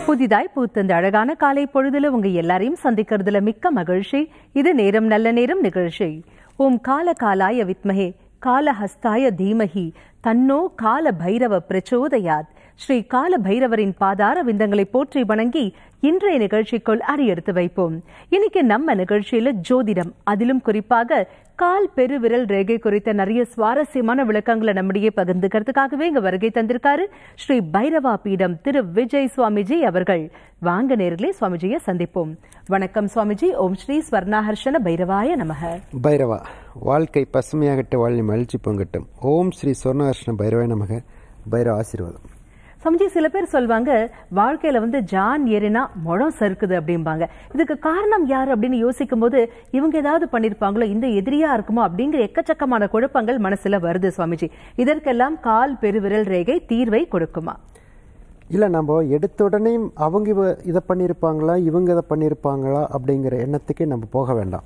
புதிதாய் பூத்த இந்த அழகான காலை பொழுதுல உங்க எல்லாரையும் சந்திக்கிறதுல மிக்க மகிழ்ச்சி இது நேரம் நல்ல நேரம் நிகழ்ச்சி ஓம் கால காலாய வித்மஹே காலஹஸ்தாய தீமஹி தன்னோ கால பைரவ பிரச்சோதயாத் ஸ்ரீ கால பைரவரின் பாதார விந்தங்களை போற்றி வணங்கி இன்றைய நிகழ்ச்சிக்குள் அடியெடுத்து வைப்போம் இன்னைக்கு நம்ம நிகழ்ச்சியில ஜோதிடம் அதிலும் குறிப்பாக கால் பெருவிரல் ரேகை குறித்த நிறைய சுவாரஸ்யமான விளக்கங்களை நம்மிடையே பகிர்ந்துக்கிறதுக்காகவே இங்க வருகை தந்திருக்காரு ஸ்ரீ பைரவா பீடம் திரு விஜய் சுவாமிஜி அவர்கள் வாங்க நேர்களே சுவாமிஜியை சந்திப்போம் வணக்கம் சுவாமிஜி ஓம் ஸ்ரீ ஸ்வர்ணாஹர்ஷன பைரவாய நமக பைரவா வாழ்க்கை பசுமையாகட்டும் வாழ்க்கை மகிழ்ச்சி பொங்கட்டும் ஓம் ஸ்ரீ சொர்ணகிருஷ்ண பைரவாய நமக பைரவ ஆசீர்வாதம் சமஜி சில பேர் சொல்வாங்க வாழ்க்கையில வந்து ஜான் ஏறினா முழம் சறுக்குது அப்படிம்பாங்க இதுக்கு காரணம் யார் அப்படின்னு யோசிக்கும் போது இவங்க ஏதாவது பண்ணிருப்பாங்களோ இந்த எதிரியா இருக்குமோ அப்படிங்கிற எக்கச்சக்கமான குழப்பங்கள் மனசுல வருது சுவாமிஜி இதற்கெல்லாம் கால் பெருவிரல் ரேகை தீர்வை கொடுக்குமா இல்லை நம்ம எடுத்த உடனே அவங்க இவ இதை பண்ணியிருப்பாங்களா இவங்க இதை பண்ணியிருப்பாங்களா அப்படிங்கிற எண்ணத்துக்கே நம்ம போக வேண்டாம்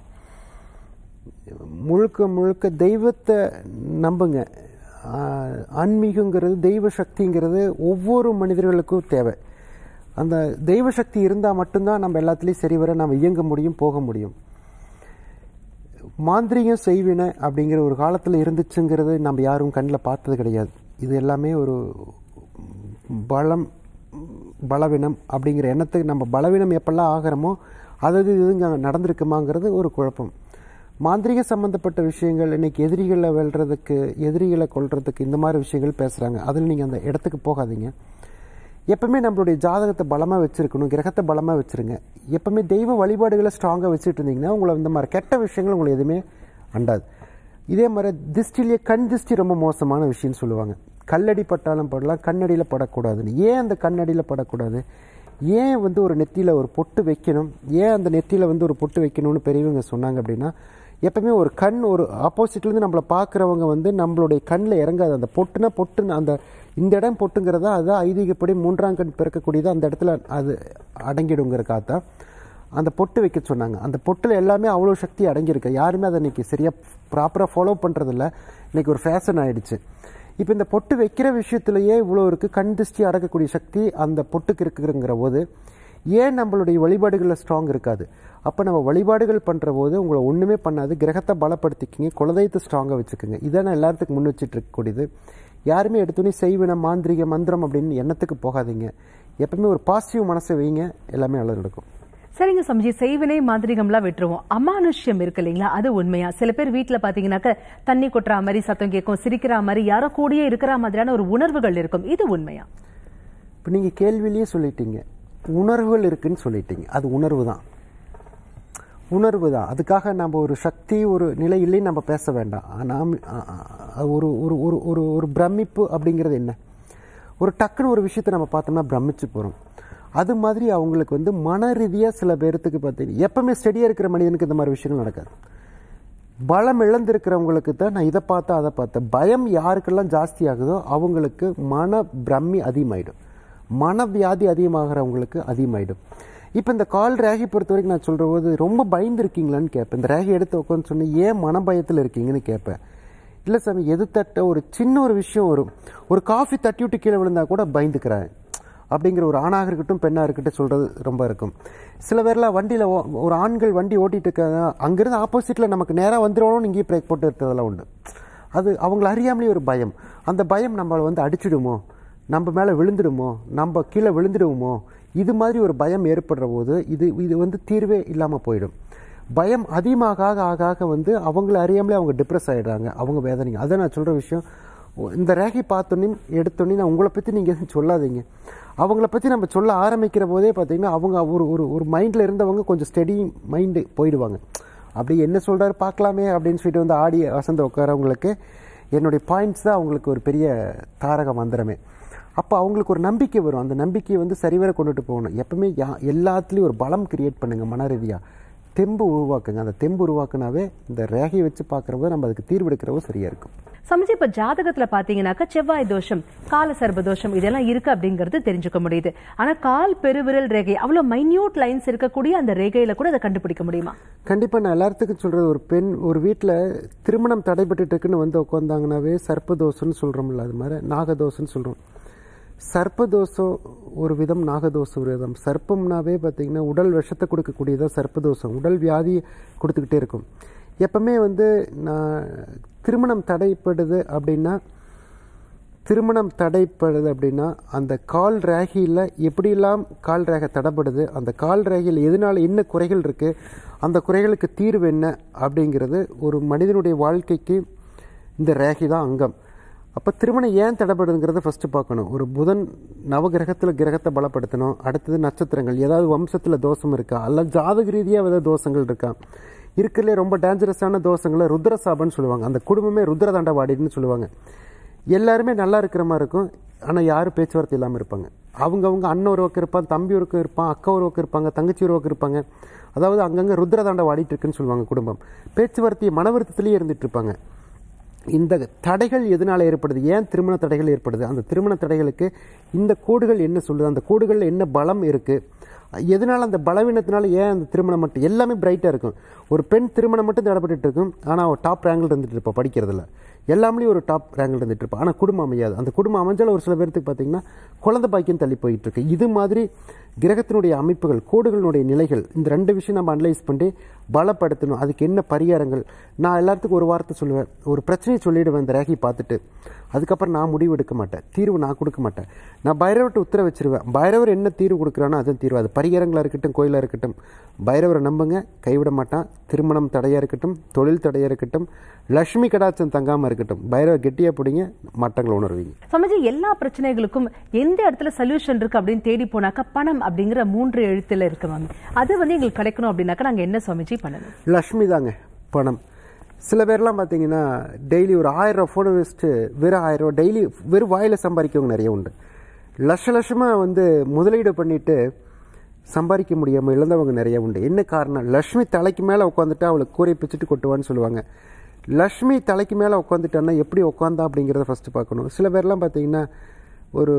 முழுக்க முழுக்க தெய்வத்தை நம்புங்க ஆஹ், ஆன்மீகங்கிறது தெய்வ சக்திங்கிறது ஒவ்வொரு மனிதர்களுக்கும் தேவை அந்த தெய்வ சக்தி இருந்தால் மட்டும்தான் நம்ம எல்லாத்துலேயும் சரிவர நம்ம இயங்க முடியும் போக முடியும் மாந்திரிகம் செய்வினை அப்படிங்கிற ஒரு காலத்தில் இருந்துச்சுங்கிறது நம்ம யாரும் கண்ணில் பார்த்தது கிடையாது இது எல்லாமே ஒரு பலம் பலவீனம் அப்படிங்கிற எண்ணத்துக்கு நம்ம பலவீனம் எப்பெல்லாம் ஆகிறோமோ அதது இதுங்க நடந்திருக்குமாங்கிறது ஒரு குழப்பம் மாந்திரிக சம்பந்தப்பட்ட விஷயங்கள் இன்னைக்கு எதிரிகளை வெல்றதுக்கு எதிரிகளை கொல்றதுக்கு இந்த மாதிரி விஷயங்கள் பேசுகிறாங்க அதில் நீங்கள் அந்த இடத்துக்கு போகாதீங்க எப்பவுமே நம்மளுடைய ஜாதகத்தை பலமாக வச்சிருக்கணும் கிரகத்தை பலமாக வச்சிருங்க எப்பவுமே தெய்வ வழிபாடுகளை ஸ்ட்ராங்காக வச்சுட்டு இருந்தீங்கன்னா உங்களை இந்த மாதிரி கெட்ட விஷயங்கள் உங்களை எதுவுமே அண்டாது இதே மாதிரி திஷ்டிலேயே கண் திஷ்டி ரொம்ப மோசமான விஷயம்னு சொல்லுவாங்க கல்லடி பட்டாலும் படலாம் கண்ணடியில் படக்கூடாதுன்னு ஏன் அந்த கண்ணடியில் படக்கூடாது ஏன் வந்து ஒரு நெத்தியில் ஒரு பொட்டு வைக்கணும் ஏன் அந்த நெத்தியில் வந்து ஒரு பொட்டு வைக்கணும்னு பெரியவங்க சொன்னாங்க அப்படின்னா எப்பவுமே ஒரு கண் ஒரு ஆப்போசிட்லேருந்து நம்மளை பார்க்குறவங்க வந்து நம்மளுடைய கண்ணில் இறங்காது அந்த பொட்டுனா பொட்டுன்னு அந்த இந்த இடம் பொட்டுங்கிறதா அதுதான் ஐதீகப்படி மூன்றாம் கண் பிறக்கக்கூடியது அந்த இடத்துல அது அடங்கிடுங்கிறக்காகத்தான் அந்த பொட்டு வைக்க சொன்னாங்க அந்த பொட்டில் எல்லாமே அவ்வளோ சக்தி அடங்கியிருக்கு யாருமே அதை இன்னைக்கு சரியாக ப்ராப்பராக ஃபாலோ பண்ணுறதில்ல இன்னைக்கு ஒரு ஃபேஷன் ஆயிடுச்சு இப்போ இந்த பொட்டு வைக்கிற விஷயத்திலேயே இவ்வளோ இருக்குது கண் திருஷ்டி அடக்கக்கூடிய சக்தி அந்த பொட்டுக்கு இருக்குங்கிற போது ஏன் நம்மளுடைய வழிபாடுகளில் ஸ்ட்ராங் இருக்காது அப்போ நம்ம வழிபாடுகள் பண்ணுற போது உங்களை ஒன்றுமே பண்ணாது கிரகத்தை பலப்படுத்திக்கிங்க குலதெய்வத்தை ஸ்ட்ராங்காக வச்சுக்கோங்க இதான் நான் எல்லாத்துக்கும் முன் வச்சுட்டு இருக்கக்கூடியது யாருமே எடுத்தோடனே செய்வின மாந்திரிக மந்திரம் அப்படின்னு எண்ணத்துக்கு போகாதீங்க எப்பவுமே ஒரு பாசிட்டிவ் மனசை வைங்க எல்லாமே நல்லது நடக்கும் சரிங்க சமஜி செய்வினை மாந்திரிகம்லாம் விட்டுருவோம் அமானுஷ்யம் இருக்கு இல்லைங்களா அது உண்மையா சில பேர் வீட்டுல பாத்தீங்கன்னாக்க தண்ணி கொட்டுற மாதிரி சத்தம் கேட்கும் சிரிக்கிற மாதிரி யாரோ கூடயே இருக்கிற மாதிரியான ஒரு உணர்வுகள் இருக்கும் இது உண்மையா இப்போ நீங்கள் கேள்வியிலேயே சொல்லிட்டீங்க உணர்வுகள் இருக்குன்னு சொல்லிட்டீங்க அது உணர்வு தான் உணர்வு தான் அதுக்காக நம்ம ஒரு சக்தி ஒரு நிலை இல்லைன்னு நம்ம பேச வேண்டாம் நாம் ஒரு ஒரு ஒரு ஒரு ஒரு பிரமிப்பு அப்படிங்கிறது என்ன ஒரு டக்குன்னு ஒரு விஷயத்தை நம்ம பார்த்தோம்னா பிரமிச்சு போகிறோம் அது மாதிரி அவங்களுக்கு வந்து மன ரீதியாக சில பேர்த்துக்கு பார்த்தீங்கன்னா எப்பவுமே ஸ்டெடியாக இருக்கிற மனிதனுக்கு இந்த மாதிரி விஷயங்கள் நடக்காது பலம் இழந்திருக்கிறவங்களுக்கு தான் நான் இதை பார்த்தேன் அதை பார்த்தேன் பயம் யாருக்கெல்லாம் ஜாஸ்தி ஆகுதோ அவங்களுக்கு மன பிரம்மி அதிகமாயிடும் மனவியாதி அதிகமாகிறவங்களுக்கு அதிகமாயிடும் இப்போ இந்த கால் ரேகை பொறுத்த வரைக்கும் நான் சொல்கிற போது ரொம்ப பயந்துருக்கீங்களான்னு கேட்பேன் இந்த ரேகை எடுத்து உட்காந்து சொன்னேன் ஏன் மன பயத்தில் இருக்கீங்கன்னு கேட்பேன் இல்லை சாமி எது தட்ட ஒரு சின்ன ஒரு விஷயம் வரும் ஒரு காஃபி தட்டி விட்டு கீழே விழுந்தா கூட பயந்துக்கிறேன் அப்படிங்கிற ஒரு ஆணாக இருக்கட்டும் பெண்ணாக இருக்கட்டும் சொல்கிறது ரொம்ப இருக்கும் சில பேர்லாம் வண்டியில் ஒரு ஆண்கள் வண்டி ஓட்டிட்டு இருக்காங்க அங்கேருந்து ஆப்போசிட்டில் நமக்கு நேராக வந்துடுவோம்னு இங்கேயே பிரேக் போட்டு இருக்கிறதெல்லாம் உண்டு அது அவங்கள அறியாமலே ஒரு பயம் அந்த பயம் நம்மளை வந்து அடிச்சிடுமோ நம்ம மேலே விழுந்துடுமோ நம்ம கீழே விழுந்துடுவோமோ இது மாதிரி ஒரு பயம் ஏற்படுற போது இது இது வந்து தீர்வே இல்லாமல் போயிடும் பயம் அதிகமாக ஆக ஆக ஆக வந்து அவங்கள அறியாமலே அவங்க டிப்ரெஸ் ஆகிடுறாங்க அவங்க வேதனைங்க அதை நான் சொல்கிற விஷயம் இந்த ரேகை பார்த்தோன்னே எடுத்தோன்னே நான் உங்களை பற்றி நீங்கள் எதுவும் சொல்லாதீங்க அவங்கள பற்றி நம்ம சொல்ல ஆரம்பிக்கிற போதே பார்த்தீங்கன்னா அவங்க ஒரு ஒரு ஒரு மைண்டில் இருந்தவங்க கொஞ்சம் ஸ்டெடி மைண்டு போயிடுவாங்க அப்படி என்ன சொல்கிறாரு பார்க்கலாமே அப்படின்னு சொல்லிட்டு வந்து ஆடி வசந்த உட்காரவங்களுக்கு என்னுடைய பாயிண்ட்ஸ் தான் அவங்களுக்கு ஒரு பெரிய தாரக மந்திரமே அப்போ அவங்களுக்கு ஒரு நம்பிக்கை வரும் அந்த நம்பிக்கையை வந்து சரிவர கொண்டுட்டு போகணும் எப்பவுமே யா எல்லாத்துலேயும் ஒரு பலம் கிரியேட் பண்ணுங்கள் மன ரீதியாக தெம்பு உருவாக்குங்க அந்த தெம்பு உருவாக்குனாவே இந்த ரேகையை வச்சு பார்க்குறப்போ நம்ம அதுக்கு தீர்வெடுக்கிறவோ சரியாக இருக்கும் சமஜி இப்ப ஜாதகத்துல பாத்தீங்கன்னாக்க செவ்வாய் தோஷம் கால சர்ப தோஷம் இதெல்லாம் இருக்கு அப்படிங்கறது தெரிஞ்சுக்க முடியுது ஆனா கால் பெருவிரல் ரேகை அவ்வளவு மைன்யூட் லைன்ஸ் இருக்கக்கூடிய அந்த ரேகையில கூட அதை கண்டுபிடிக்க முடியுமா கண்டிப்பாக நான் எல்லாத்துக்கும் சொல்கிறது ஒரு பெண் ஒரு வீட்டில் திருமணம் தடைபட்டுட்டு இருக்குன்னு வந்து உட்காந்தாங்கனாவே சர்ப்பதோஷம்னு சொல்கிறோம்ல அது மாதிரி நாகதோஷம்னு சொல்கிறோம் சர்ப்பதோஷம் ஒரு விதம் நாகதோஷம் ஒரு விதம் சர்ப்பம்னாவே பார்த்தீங்கன்னா உடல் விஷத்தை கொடுக்கக்கூடியதான் சர்ப்பதோஷம் உடல் வியாதி கொடுத்துக்கிட்டே இருக்கும் எப்பவுமே வந்து நான் திருமணம் தடைப்படுது அப்படின்னா திருமணம் தடைப்படுது அப்படின்னா அந்த கால் ரேகையில் எப்படியெல்லாம் கால் ரேகை தடைப்படுது அந்த கால் ரேகையில் எதனால் என்ன குறைகள் இருக்குது அந்த குறைகளுக்கு தீர்வு என்ன அப்படிங்கிறது ஒரு மனிதனுடைய வாழ்க்கைக்கு இந்த ரேகை தான் அங்கம் அப்போ திருமணம் ஏன் தடைப்படுதுங்கிறத ஃபஸ்ட்டு பார்க்கணும் ஒரு புதன் நவகிரகத்தில் கிரகத்தை பலப்படுத்தணும் அடுத்தது நட்சத்திரங்கள் ஏதாவது வம்சத்தில் தோஷம் இருக்கா அல்ல ஜாதக ரீதியாக ஏதாவது தோஷங்கள் இருக்கா இருக்கிறதுலே ரொம்ப டேஞ்சரஸான தோஷங்களை ருத்ரசாபன்னு சொல்லுவாங்க அந்த குடும்பமே ருத்ரதாண்டவாடின்னு சொல்லுவாங்க எல்லாருமே நல்லா இருக்கிற மாதிரி இருக்கும் ஆனால் யாரும் பேச்சுவார்த்தை இல்லாமல் இருப்பாங்க அவங்கவுங்க அண்ணன் ஒரு பக்கம் இருப்பான் தம்பி ஒரு பக்கம் இருப்பான் அக்கா ஒரு பக்கம் இருப்பாங்க தங்கச்சி ஒரு பக்கம் இருப்பாங்க அதாவது அங்கங்கே ருத்ரதாண்டம் வாடிட்டு இருக்குன்னு சொல்லுவாங்க குடும்பம் பேச்சுவார்த்தை மனவருத்தத்திலேயே இருந்துட்டு இருப்பாங்க இந்த தடைகள் எதனால் ஏற்படுது ஏன் திருமண தடைகள் ஏற்படுது அந்த திருமண தடைகளுக்கு இந்த கோடுகள் என்ன சொல்லுது அந்த கோடுகளில் என்ன பலம் இருக்குது எதனால் அந்த பலவீனத்தினால ஏன் அந்த திருமணம் மட்டும் எல்லாமே பிரைட்டாக இருக்கும் ஒரு பெண் திருமணம் மட்டும் தடைப்பட்டு இருக்கும் ஆனால் அவள் டாப் ரேங்கில் இருந்துட்டு இருப்பா படிக்கிறதுல எல்லாமே ஒரு டாப் ரேங்கில் இருந்துட்டு இருப்பா ஆனால் குடும்பம் அமையாது அந்த குடும்பம் அமைஞ்சாலும் ஒரு சில பேர்த்துக்கு பார்த்தீங்கன்னா குழந்தை பாக்கியம் தள்ளி போயிட்டு இருக்கு இது மாதிரி கிரகத்தினுடைய அமைப்புகள் கோடுகளினுடைய நிலைகள் இந்த ரெண்டு விஷயம் நம்ம அனலைஸ் பண்ணி பலப்படுத்தணும் அதுக்கு என்ன பரிகாரங்கள் நான் எல்லாத்துக்கும் ஒரு வார்த்தை சொல்லுவேன் ஒரு பிரச்சனையை சொல்லிடுவேன் இந்த ரேகை பார்த்துட்டு அதுக்கப்புறம் நான் முடிவு எடுக்க மாட்டேன் தீர்வு நான் கொடுக்க மாட்டேன் நான் பைரவர்கிட்ட உத்தரவு வச்சிருவேன் பைரவர் என்ன தீர்வு கொடுக்குறானோ அதுதான் தீர்வு அது பரிகாரங்களாக இருக்கட்டும் கோயிலாக இருக்கட்டும் பைரவரை நம்புங்க கைவிட மாட்டான் திருமணம் தடையாக இருக்கட்டும் தொழில் தடையாக இருக்கட்டும் லக்ஷ்மி கடாச்சம் தங்காமல் இருக்கட்டும் பைரவர் கெட்டியாக பிடிங்க மட்டங்களை உணர்வீங்க சுவாமிஜி எல்லா பிரச்சனைகளுக்கும் எந்த இடத்துல சொல்யூஷன் இருக்கு அப்படின்னு தேடி போனாக்கா பணம் அப்படிங்கிற மூன்று எழுத்துல இருக்கு மேம் அது வந்து எங்களுக்கு கிடைக்கணும் அப்படின்னாக்கா நாங்க என்ன சுவாமிஜி பண்ணணும் லக்ஷ்மி தாங்க பணம் சில பேர்லாம் பார்த்தீங்கன்னா டெய்லி ஒரு ஆயிரம் ரூபா ஃபோனை வச்சுட்டு வெறும் ஆயிரம் ரூபா டெய்லி வெறும் வாயில் சம்பாதிக்கவங்க நிறைய உண்டு லட்ச லட்சமாக வந்து முதலீடு பண்ணிட்டு சம்பாதிக்க முடியாமல் இழந்தவங்க நிறைய உண்டு என்ன காரணம் லக்ஷ்மி தலைக்கு மேலே உட்காந்துட்டா அவளுக்கு கூரை பிச்சுட்டு கொட்டுவான்னு சொல்லுவாங்க லக்ஷ்மி தலைக்கு மேலே உட்காந்துட்டான்னா எப்படி உட்காந்தா அப்படிங்கிறத ஃபஸ்ட்டு பார்க்கணும் சில பேர்லாம் பார்த்தீங்கன்னா ஒரு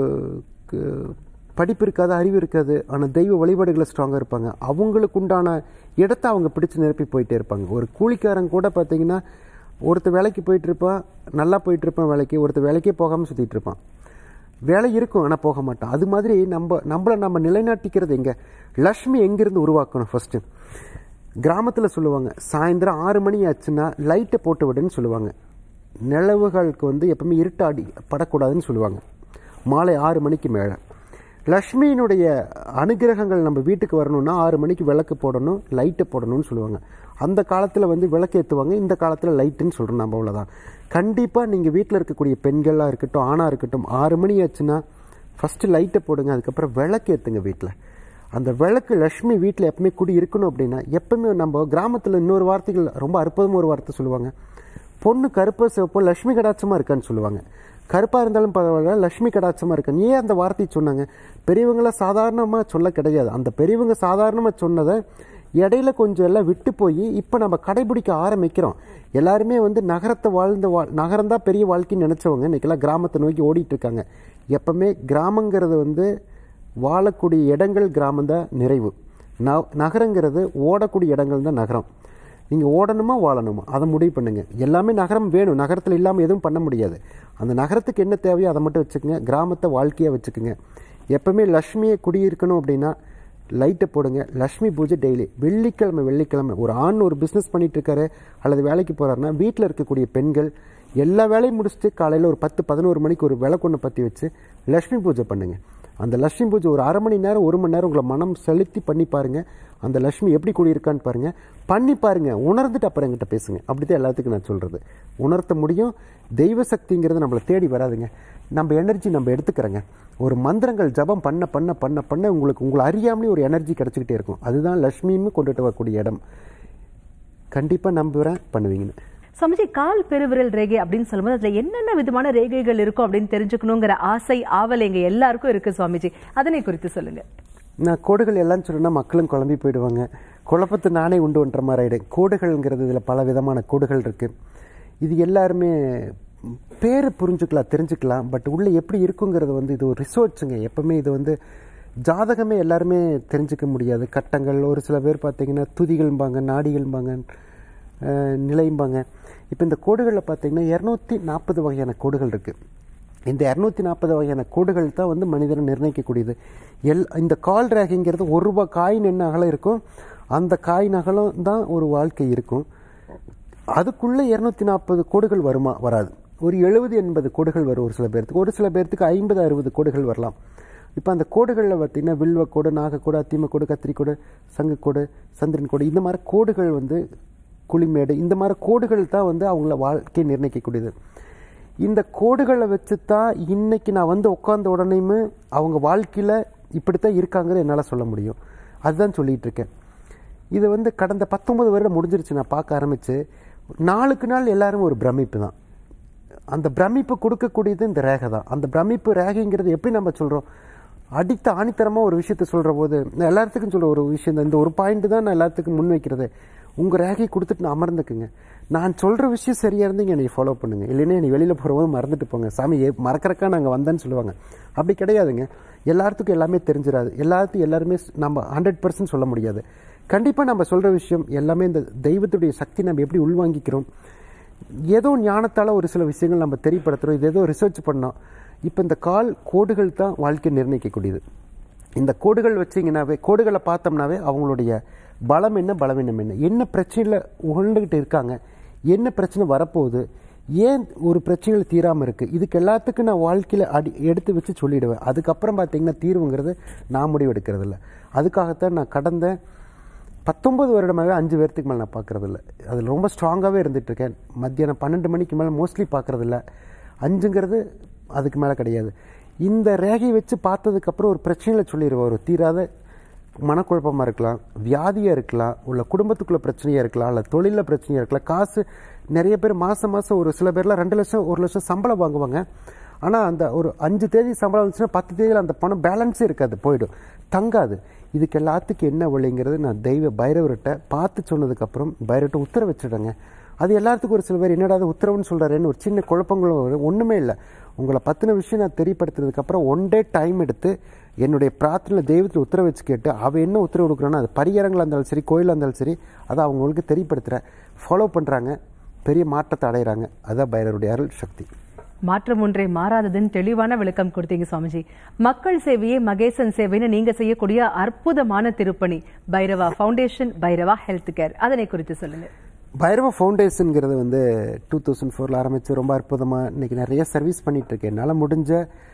கு- படிப்பு இருக்காது அறிவு இருக்காது ஆனால் தெய்வ வழிபாடுகளை ஸ்ட்ராங்காக இருப்பாங்க அவங்களுக்கு உண்டான இடத்த அவங்க பிடிச்சு நிரப்பி போயிட்டே இருப்பாங்க ஒரு கூலிக்காரன் கூட பார்த்தீங்கன்னா ஒருத்தர் வேலைக்கு போயிட்டு இருப்பான் நல்லா போயிட்டு இருப்பான் வேலைக்கு ஒருத்தர் வேலைக்கே போகாமல் சுற்றிட்டு இருப்பான் வேலை இருக்கும் ஆனால் போக மாட்டான் அது மாதிரி நம்ம நம்மளை நம்ம நிலைநாட்டிக்கிறது எங்கே லக்ஷ்மி எங்கேருந்து உருவாக்கணும் ஃபஸ்ட்டு கிராமத்தில் சொல்லுவாங்க சாயந்தரம் ஆறு மணி ஆச்சுன்னா லைட்டை போட்டு விடுன்னு சொல்லுவாங்க நிலவுகளுக்கு வந்து எப்பவுமே இருட்டாடி படக்கூடாதுன்னு சொல்லுவாங்க மாலை ஆறு மணிக்கு மேலே லக்ஷ்மியினுடைய அனுகிரகங்கள் நம்ம வீட்டுக்கு வரணும்னா ஆறு மணிக்கு விளக்கு போடணும் லைட்டு போடணும்னு சொல்லுவாங்க அந்த காலத்தில் வந்து விளக்கு ஏற்றுவாங்க இந்த காலத்தில் லைட்டுன்னு சொல்கிறோம் நம்ம அவ்வளோதான் கண்டிப்பாக நீங்கள் வீட்டில் இருக்கக்கூடிய பெண்களாக இருக்கட்டும் ஆணாக இருக்கட்டும் ஆறு மணி ஆச்சுன்னா ஃபஸ்ட்டு லைட்டை போடுங்க அதுக்கப்புறம் விளக்கு ஏற்றுங்க வீட்டில் அந்த விளக்கு லக்ஷ்மி வீட்டில் எப்பவுமே குடி இருக்கணும் அப்படின்னா எப்பவுமே நம்ம கிராமத்தில் இன்னொரு வார்த்தைகள் ரொம்ப அற்புதமாக ஒரு வார்த்தை சொல்லுவாங்க பொண்ணு கருப்பு சிவப்போ லக்ஷ்மி கடாட்சமாக இருக்கான்னு சொல்லுவாங்க கருப்பாக இருந்தாலும் பரவாயில்ல லக்ஷ்மி கடாட்சமாக இருக்கான்னு ஏன் அந்த வார்த்தையை சொன்னாங்க பெரியவங்கள சாதாரணமாக சொல்ல கிடையாது அந்த பெரியவங்க சாதாரணமாக சொன்னதை இடையில கொஞ்சம் எல்லாம் விட்டு போய் இப்போ நம்ம கடைபிடிக்க ஆரம்பிக்கிறோம் எல்லாருமே வந்து நகரத்தை வாழ்ந்த வா நகரம் தான் பெரிய வாழ்க்கைன்னு நினச்சவங்க இன்றைக்கெல்லாம் கிராமத்தை நோக்கி ஓடிட்டு இருக்காங்க எப்பவுமே கிராமங்கிறது வந்து வாழக்கூடிய இடங்கள் கிராமம் தான் நிறைவு ந நகரங்கிறது ஓடக்கூடிய இடங்கள் தான் நகரம் நீங்கள் ஓடணுமா வாழணுமா அதை முடிவு பண்ணுங்க எல்லாமே நகரம் வேணும் நகரத்தில் இல்லாமல் எதுவும் பண்ண முடியாது அந்த நகரத்துக்கு என்ன தேவையோ அதை மட்டும் வச்சுக்கோங்க கிராமத்தை வாழ்க்கையாக வச்சுக்கோங்க எப்பவுமே லக்ஷ்மியை குடியிருக்கணும் அப்படின்னா லைட்டை போடுங்க லக்ஷ்மி பூஜை டெய்லி வெள்ளிக்கிழமை வெள்ளிக்கிழமை ஒரு ஆண் ஒரு பிஸ்னஸ் பண்ணிட்டு இருக்காரு அல்லது வேலைக்கு போறாருன்னா வீட்டில் இருக்கக்கூடிய பெண்கள் எல்லா வேலையும் முடிச்சுட்டு காலையில் ஒரு பத்து பதினோரு மணிக்கு ஒரு விளக்கொன்று பற்றி வச்சு லக்ஷ்மி பூஜை பண்ணுங்க அந்த லக்ஷ்மி பூஜை ஒரு அரை மணி நேரம் ஒரு மணி நேரம் உங்களை மனம் செலுத்தி பண்ணி பாருங்க அந்த லக்ஷ்மி எப்படி குடியிருக்கான்னு பாருங்க பண்ணி பாருங்க உணர்ந்துட்டு அப்புறம் என்கிட்ட பேசுங்க அப்படிதான் எல்லாத்துக்கும் நான் சொல்றது உணர்த்த முடியும் தெய்வ சக்திங்கிறது நம்மளை தேடி வராதுங்க நம்ம எனர்ஜி நம்ம எடுத்துக்கிறோங்க ஒரு மந்திரங்கள் ஜபம் பண்ண பண்ண பண்ண பண்ண உங்களுக்கு உங்களை அறியாமலே ஒரு எனர்ஜி கிடைச்சிக்கிட்டே இருக்கும் அதுதான் லக்ஷ்மியுமே கொண்டுட்டு வரக்கூடிய இடம் கண்டிப்பாக நம்புகிறேன் பண்ணுவீங்கன்னு சுவாமிஜி கால் பெருவிரல் ரேகை அப்படின்னு சொல்லும்போது அதுல என்னென்ன விதமான ரேகைகள் இருக்கும் அப்படின்னு தெரிஞ்சுக்கணுங்கிற ஆசை ஆவல் எங்க எல்லாருக்கும் இருக்கு சுவாமிஜி அதனை குறித்து சொல்லுங்க நான் கோடுகள் எல்லாம் சொன்னா மக்களும் குழம்பி போயிடுவாங்க குழப்பத்தை நானே உண்டு பண்ணுற மாதிரி ஆயிடும் கோடுகள்ங்கிறது இதில் பல விதமான கோடுகள் இருக்கு இது எல்லாருமே பேரை புரிஞ்சுக்கலாம் தெரிஞ்சுக்கலாம் பட் உள்ள எப்படி இருக்குங்கிறது வந்து இது ஒரு ரிசர்ச்சுங்க எப்பவுமே இது வந்து ஜாதகமே எல்லாருமே தெரிஞ்சுக்க முடியாது கட்டங்கள் ஒரு சில பேர் பார்த்தீங்கன்னா துதிகள்பாங்க நாடிகள்பாங்க அஹ், நிலைம்பாங்க இப்போ இந்த கோடுகளில் பார்த்தீங்கன்னா இரநூத்தி நாற்பது வகையான கோடுகள் இருக்குது இந்த இரநூத்தி நாற்பது வகையான கோடுகள் தான் வந்து மனிதனை நிர்ணயிக்கக்கூடியது எல் இந்த கால் ரேகைங்கிறது ஒரு ரூபாய் காயின் என்ன அகலம் இருக்கும் அந்த காயின் அகலம் தான் ஒரு வாழ்க்கை இருக்கும் அதுக்குள்ளே இரநூத்தி நாற்பது கோடுகள் வருமா வராது ஒரு எழுபது எண்பது கோடுகள் வரும் ஒரு சில பேர்த்துக்கு ஒரு சில பேர்த்துக்கு ஐம்பது அறுபது கோடுகள் வரலாம் இப்போ அந்த கோடுகளில் பார்த்தீங்கன்னா வில்வ கோடு நாகக்கோடு அத்திமக்கோடு கத்திரிக்கோடு சங்குக்கோடு சந்திரன் கோடு இந்த மாதிரி கோடுகள் வந்து குளிமேடு இந்த மாதிரி கோடுகள் தான் வந்து அவங்கள வாழ்க்கையை நிர்ணயிக்கக்கூடியது இந்த கோடுகளை வச்சு தான் இன்னைக்கு நான் வந்து உட்காந்த உடனேயுமே அவங்க வாழ்க்கையில் இப்படித்தான் இருக்காங்கிறது என்னால் சொல்ல முடியும் அதுதான் சொல்லிட்டு இருக்கேன் இது வந்து கடந்த பத்தொன்பது வருடம் முடிஞ்சிருச்சு நான் பார்க்க ஆரம்பிச்சு நாளுக்கு நாள் எல்லாரும் ஒரு பிரமிப்பு தான் அந்த பிரமிப்பு கொடுக்கக்கூடியது இந்த ரேகை தான் அந்த பிரமிப்பு ரேகைங்கிறது எப்படி நம்ம சொல்கிறோம் அடித்த ஆணித்தரமாக ஒரு விஷயத்த சொல்கிற போது நான் எல்லாத்துக்கும் சொல்ல ஒரு விஷயம் தான் இந்த ஒரு பாயிண்ட் தான் நான் எல்லாத்துக்கும் முன் வைக்கிறது உங்கள் ரேகை கொடுத்துட்டு நான் அமர்ந்துக்குங்க நான் சொல்கிற விஷயம் சரியாக இருந்து என்னை ஃபாலோ பண்ணுங்க இல்லைன்னா என்னை வெளியில் போகிறபோது மறந்துட்டு போங்க சாமி ஏ மறக்கறக்கா நாங்கள் வந்தேன்னு சொல்லுவாங்க அப்படி கிடையாதுங்க எல்லாத்துக்கும் எல்லாமே தெரிஞ்சிடாது எல்லாத்துக்கும் எல்லாருமே நம்ம ஹண்ட்ரட் பர்சன்ட் சொல்ல முடியாது கண்டிப்பாக நம்ம சொல்கிற விஷயம் எல்லாமே இந்த தெய்வத்துடைய சக்தி நம்ம எப்படி உள்வாங்கிக்கிறோம் ஏதோ ஞானத்தால் ஒரு சில விஷயங்கள் நம்ம தெரியப்படுத்துகிறோம் இது ஏதோ ரிசர்ச் பண்ணோம் இப்போ இந்த கால் கோடுகள் தான் வாழ்க்கை நிர்ணயிக்கக்கூடியது இந்த கோடுகள் வச்சிங்கனாவே கோடுகளை பார்த்தோம்னாவே அவங்களுடைய பலம் என்ன பலவீனம் என்ன என்ன பிரச்சனையில் உகழ்ந்துக்கிட்டு இருக்காங்க என்ன பிரச்சனை வரப்போகுது ஏன் ஒரு பிரச்சனைகள் தீராமல் இருக்குது இதுக்கு எல்லாத்துக்கும் நான் வாழ்க்கையில் அடி எடுத்து வச்சு சொல்லிடுவேன் அதுக்கப்புறம் பார்த்தீங்கன்னா தீர்வுங்கிறது நான் முடிவு எடுக்கிறது இல்லை அதுக்காகத்தான் நான் கடந்த பத்தொன்பது வருடமாகவே அஞ்சு பேர்த்துக்கு மேலே நான் பார்க்குறதில்ல அதில் ரொம்ப ஸ்ட்ராங்காகவே இருந்துகிட்ருக்கேன் மத்தியானம் பன்னெண்டு மணிக்கு மேலே மோஸ்ட்லி பார்க்குறதில்ல அஞ்சுங்கிறது அதுக்கு மேலே கிடையாது இந்த ரேகையை வச்சு பார்த்ததுக்கப்புறம் ஒரு பிரச்சனையில் சொல்லிடுவோம் ஒரு தீராத மனக்குழப்பமாக இருக்கலாம் வியாதியாக இருக்கலாம் உள்ள குடும்பத்துக்குள்ள பிரச்சனையாக இருக்கலாம் இல்லை தொழிலில் பிரச்சனையாக இருக்கலாம் காசு நிறைய பேர் மாதம் மாதம் ஒரு சில பேர்லாம் ரெண்டு லட்சம் ஒரு லட்சம் சம்பளம் வாங்குவாங்க ஆனால் அந்த ஒரு அஞ்சு தேதி சம்பளம் வந்துச்சுன்னா பத்து தேதியில் அந்த பணம் பேலன்ஸே இருக்காது போயிடும் தங்காது இதுக்கு எல்லாத்துக்கும் என்ன வழிங்கிறது நான் தெய்வ பைரவர்கிட்ட பார்த்து சொன்னதுக்கப்புறம் பைரவர்கிட்ட உத்தரவு வச்சுடுறேங்க அது எல்லாத்துக்கும் ஒரு சில பேர் என்னடா அது உத்தரவுன்னு சொல்கிறாருன்னு ஒரு சின்ன குழப்பங்களும் வரும் ஒன்றுமே இல்லை உங்களை பற்றின விஷயம் நான் தெரியப்படுத்துறதுக்கப்புறம் ஒன் டே டைம் எடுத்து என்னுடைய பிரார்த்தனையில் தெய்வத்தில் உத்தரவு வச்சு கேட்டு அவள் என்ன உத்தரவு கொடுக்குறானோ அது பரிகாரங்களாக இருந்தாலும் சரி கோயிலாக இருந்தாலும் சரி அதை அவங்களுக்கு தெரியப்படுத்துகிறேன் ஃபாலோ பண்ணுறாங்க பெரிய மாற்றத்தை அடைகிறாங்க அதுதான் பைரவருடைய அருள் சக்தி மாற்றம் ஒன்றே மாறாததுன்னு தெளிவான விளக்கம் கொடுத்தீங்க சுவாமிஜி மக்கள் சேவையே மகேசன் சேவைன்னு நீங்க செய்யக்கூடிய அற்புதமான திருப்பணி Bhairava foundation Bhairava health care அதனை குறித்து சொல்லுங்க பைரவ ஃபவுண்டேஷனுங்கிறது வந்து டூ தௌசண்ட் ஃபோரில் ஆரம்பித்து ரொம்ப அற்புதமாக இன்றைக்கி நிறைய சர்வீஸ் பண்ணிகிட்ருக்கேன் என்னால் முடிஞ்ச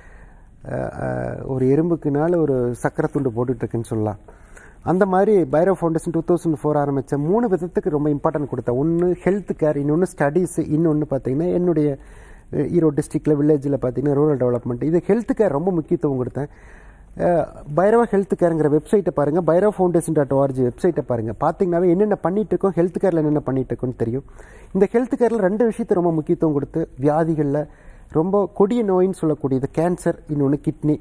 அஹ், அஹ், ஒரு எறும்புக்குனால ஒரு சக்கரை துண்டு போட்டுட்ருக்குன்னு சொல்லலாம் அந்த மாதிரி Bhairava foundation two thousand four ஆரம்பித்த மூணு விதத்துக்கு ரொம்ப இம்பார்ட்டன்ட் கொடுத்தேன் ஒன்று ஹெல்த் கேர் இன்னொன்று ஸ்டடீஸ் இன்னொன்று பார்த்தீங்கன்னா என்னுடைய அஹ், ஈரோடு டிஸ்ட்ரிக்டில் வில்லேஜில் பார்த்தீங்கன்னா ரூரல் டெவலப்மெண்ட் இது ஹெல்த் கேர் ரொம்ப முக்கியத்துவம் கொடுத்தேன் அஹ், பைரவ ஹெல்த் கேருங்கிற வெப்சைட்டை பாருங்கள் பைரவ ஃபவுண்டேஷன் டாட் ஓஆர்ஜி வெப்சைட்டை பாருங்கள் பார்த்தீங்கன்னாவே என்னென்ன பண்ணிட்டு இருக்கோம் ஹெல்த் கேரில் என்னென்ன பண்ணிட்டு இருக்கோம்னு தெரியும் இந்த ஹெல்த் கேரில் ரெண்டு விஷயத்தை ரொம்ப முக்கியத்துவம் கொடுத்து வியாதிகளில் ரொம்ப கொடிய நோயின்னு சொல்லக்கூடியது கேன்சர் இன்னொன்று கிட்னி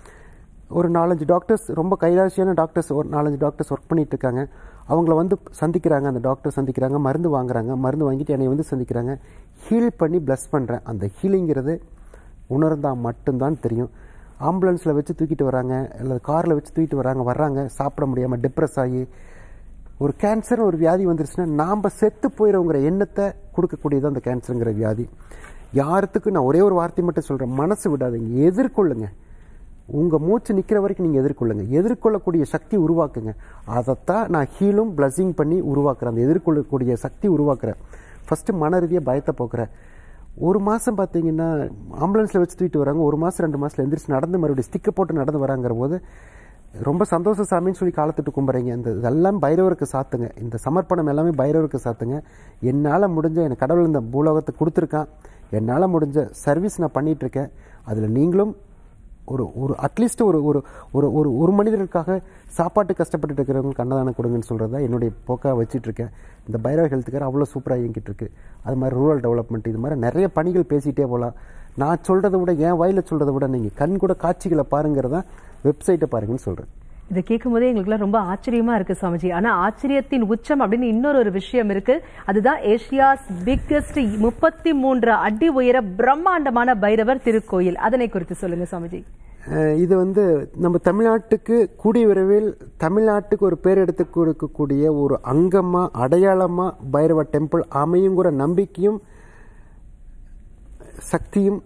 ஒரு நாலஞ்சு டாக்டர்ஸ் ரொம்ப கைராசியான டாக்டர்ஸ் ஒரு நாலஞ்சு டாக்டர்ஸ் ஒர்க் பண்ணிட்டு இருக்காங்க அவங்கள வந்து சந்திக்கிறாங்க அந்த டாக்டர் சந்திக்கிறாங்க மருந்து வாங்குறாங்க மருந்து வாங்கிட்டு என்னை வந்து சந்திக்கிறாங்க ஹீல் பண்ணி ப்ளஸ் பண்ணுறேன் அந்த ஹீலிங்கிறது உணர்ந்தால் மட்டும்தான் தெரியும் ஆம்புலன்ஸில் வச்சு தூக்கிட்டு வராங்க அல்லது காரில் வச்சு தூக்கிட்டு வராங்க வர்றாங்க சாப்பிட முடியாமல் டிப்ரெஸ் ஆகி ஒரு கேன்சர் ஒரு வியாதி வந்துருச்சுன்னா நாம் செத்து போயிடுவோங்கிற எண்ணத்தை கொடுக்கக்கூடியது அந்த கேன்சருங்கிற வியாதி யாருத்துக்கு நான் ஒரே ஒரு வார்த்தை மட்டும் சொல்கிறேன் மனசு விடாதீங்க எதிர்கொள்ளுங்க உங்கள் மூச்சு நிற்கிற வரைக்கும் நீங்கள் எதிர்கொள்ளுங்க எதிர்கொள்ளக்கூடிய சக்தி உருவாக்குங்க அதைத்தான் நான் ஹீலும் பிளஸிங் பண்ணி உருவாக்குறேன் அந்த எதிர்கொள்ளக்கூடிய சக்தி உருவாக்குறேன் ஃபஸ்ட்டு மன ரீதியாக பயத்தை போக்குறேன் ஒரு மாதம் பார்த்தீங்கன்னா ஆம்புலன்ஸில் வச்சு தூக்கிட்டு வராங்க ஒரு மாதம் ரெண்டு மாதத்தில் எந்திரிச்சு நடந்து மறுபடியும் ஸ்டிக்கை போட்டு நடந்து வராங்கிற போது ரொம்ப சந்தோஷ சாமின்னு சொல்லி காலத்துட்டு கும்புறீங்க இந்த இதெல்லாம் பைரவருக்கு சாத்துங்க இந்த சமர்ப்பணம் எல்லாமே பைரவருக்கு சாத்துங்க என்னால் முடிஞ்ச எனக்கு கடவுள் இந்த பூலோகத்தை கொடுத்துருக்கான் என்னால் முடிஞ்ச சர்வீஸ் நான் பண்ணிட்டு இருக்கேன் அதில் நீங்களும் ஒரு ஒரு அட்லீஸ்ட் ஒரு ஒரு ஒரு ஒரு ஒரு மனிதருக்காக சாப்பாட்டு கஷ்டப்பட்டு இருக்கிறவங்களுக்கு அன்னதானம் கொடுங்கன்னு சொல்கிறது தான் என்னுடைய போக்காக வச்சிட்டு இருக்கேன் இந்த பைரவ ஹெல்த் கேர் அவ்வளோ சூப்பராக இயங்கிட்டு இருக்கு அது மாதிரி ரூரல் டெவலப்மெண்ட் இது மாதிரி நிறைய பணிகள் பேசிகிட்டே போகலாம் நான் சொல்கிறத விட என் வாயில சொல்கிறத விட நீங்கள் கண் கூட காட்சிகளை பாருங்கிறதா வெப்சைட்டை பாருங்கன்னு சொல்கிறேன் இதை கேட்கும் போதே எங்களுக்குலாம் ரொம்ப ஆச்சரியமா இருக்கு சுவாமிஜி ஆனா ஆச்சரியத்தின் உச்சம் அப்படின்னு இன்னொரு ஒரு விஷயம் இருக்கு அதுதான் ஏசியாஸ் பிக்கஸ்ட் முப்பத்தி மூன்று அடி உயர பிரம்மாண்டமான பைரவர் திருக்கோயில் அதனை குறித்து சொல்லுங்க சுவாமிஜி அஹ் இது வந்து நம்ம தமிழ்நாட்டுக்கு கூடிய விரைவில் தமிழ்நாட்டுக்கு ஒரு பேர் எடுத்து கொடுக்கக்கூடிய ஒரு அங்கமா அடையாளமா பைரவ டெம்பிள் அமையுங்கிற நம்பிக்கையும் சக்தியும்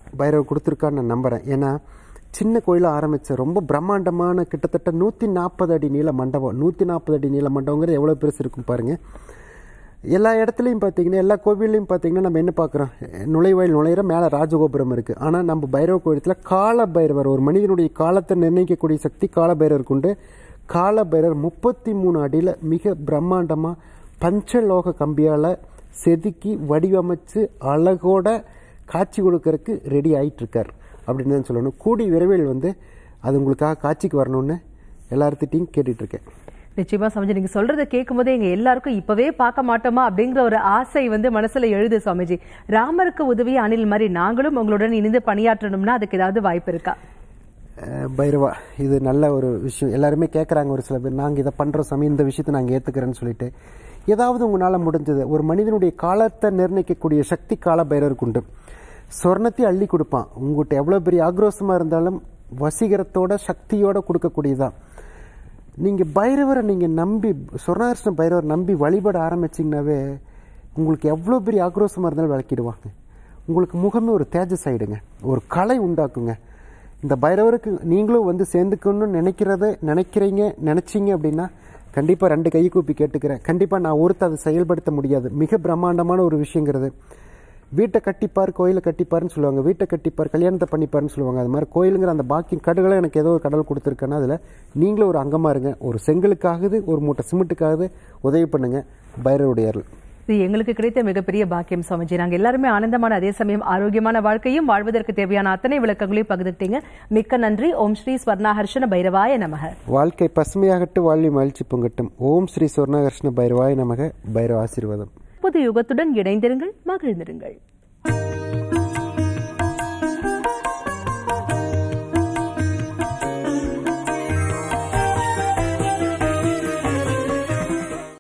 பைரவர் கொடுத்துருக்கான்னு நான் நம்புகிறேன் ஏன்னா சின்ன கோயிலை ஆரம்பித்த ரொம்ப பிரம்மாண்டமான கிட்டத்தட்ட நூற்றி நாற்பது அடி நீள மண்டபம் நூற்றி நாற்பது அடி நீள மண்டபங்கிறது எவ்வளோ பெருசு இருக்கும் பாருங்கள் எல்லா இடத்துலையும் பார்த்தீங்கன்னா எல்லா கோவில்லையும் பார்த்தீங்கன்னா நம்ம என்ன பார்க்குறோம் நுழைவாயில் நுழையிற மேலே ராஜகோபுரம் இருக்குது ஆனால் நம்ம பைரவ கோயிலத்தில் கால பைரவர் ஒரு மனிதனுடைய காலத்தை நிர்ணயிக்கக்கூடிய சக்தி கால பைரவருக்கு உண்டு கால பைரவர் முப்பத்தி மூணு அடியில் மிக பிரம்மாண்டமாக பஞ்சலோக கம்பியால் செதுக்கி வடிவமைச்சு அழகோட காட்சி கொடுக்கறதுக்கு ரெடி ஆயிட்டு இருக்கார் அப்படின்னு தான் சொல்லணும் கூடி விரைவில் வந்து அது உங்களுக்காக காட்சிக்கு வரணும்னு எல்லார்த்திட்டையும் கேட்டுட்டு இருக்கேன் நிச்சயமா சுவாமிஜி நீங்க சொல்றத கேட்கும்போதே எங்க எல்லாருக்கும் இப்பவே பார்க்க மாட்டோமா அப்படிங்கிற ஒரு ஆசை வந்து மனசுல எழுது சுவாமிஜி ராமருக்கு உதவி அணில் மாதிரி நாங்களும் உங்களுடன் இணைந்து பணியாற்றணும்னா அதுக்கு ஏதாவது வாய்ப்பு இருக்கா அஹ் பைரவா இது நல்ல ஒரு விஷயம் எல்லாருமே கேட்குறாங்க ஒரு சில பேர் நாங்கள் இதை பண்ணுறோம் சாமி இந்த விஷயத்தை நாங்கள் ஏற்றுக்கிறேன்னு சொல்லிட்டு ஏதாவது உங்களால் முடிஞ்சது ஒரு மனிதனுடைய காலத்தை நிர்ணயிக்கக்கூடிய சக்தி கால பைரவருக்கு உண்டு சொர்ணத்தை அள்ளி கொடுப்பான் உங்கள்கிட்ட எவ்வளோ பெரிய ஆக்ரோஷமாக இருந்தாலும் வசீகரத்தோட சக்தியோட கொடுக்கக்கூடியதான் நீங்கள் பைரவரை நீங்கள் நம்பி சொர்ணகிருஷ்ண பைரவர் நம்பி வழிபட ஆரம்பிச்சிங்கனாவே உங்களுக்கு எவ்வளோ பெரிய ஆக்ரோஷமாக இருந்தாலும் விளக்கிடுவாங்க உங்களுக்கு முகமே ஒரு தேஜஸ் ஆயிடுங்க ஒரு கலை உண்டாக்குங்க இந்த பைரவருக்கு நீங்களும் வந்து சேர்ந்துக்கணும்னு நினைக்கிறத நினைக்கிறீங்க நினைச்சீங்க அப்படின்னா கண்டிப்பாக ரெண்டு கை கூப்பி கேட்டுக்கிறேன் கண்டிப்பாக நான் ஒருத்த அதை செயல்படுத்த முடியாது மிக பிரம்மாண்டமான ஒரு விஷயங்கிறது வீட்டை கட்டிப்பார் கோயிலை கட்டிப்பாருன்னு சொல்லுவாங்க வீட்டை கட்டிப்பார் கல்யாணத்தை பண்ணிப்பாருன்னு சொல்லுவாங்க அது மாதிரி கோயிலுங்கிற அந்த பாக்கி கடுகளை எனக்கு ஏதோ ஒரு கடவுள் கொடுத்துருக்கேன்னா அதில் நீங்களும் ஒரு அங்கமாக இருங்க ஒரு செங்கலுக்காகுது ஒரு மூட்டை சிமெண்ட்டுக்காகுது உதவி பண்ணுங்க பைரவருடைய அருள் இது எங்களுக்கு கிடைத்த மிகப்பெரிய பாக்கியம் சுவாமிஜி நாங்க எல்லாருமே ஆனந்தமான அதே சமயம் ஆரோக்கியமான வாழ்க்கையும் வாழ்வதற்கு தேவையான அத்தனை விளக்கங்களையும் பகிர்ந்துட்டீங்க மிக்க நன்றி ஓம் ஸ்ரீ ஸ்வர்ணாஹர்ஷன பைரவாய நமக வாழ்க்கை பசுமையாகட்டு வாழ்வி மகிழ்ச்சி பொங்கட்டும் ஓம் ஸ்ரீ சொர்ணகிருஷ்ண பைரவாய நமக பைரவ ஆசீர்வாதம் புது யுகத்துடன் இணைந்திருங்கள் மகிழ்ந்திருங்கள்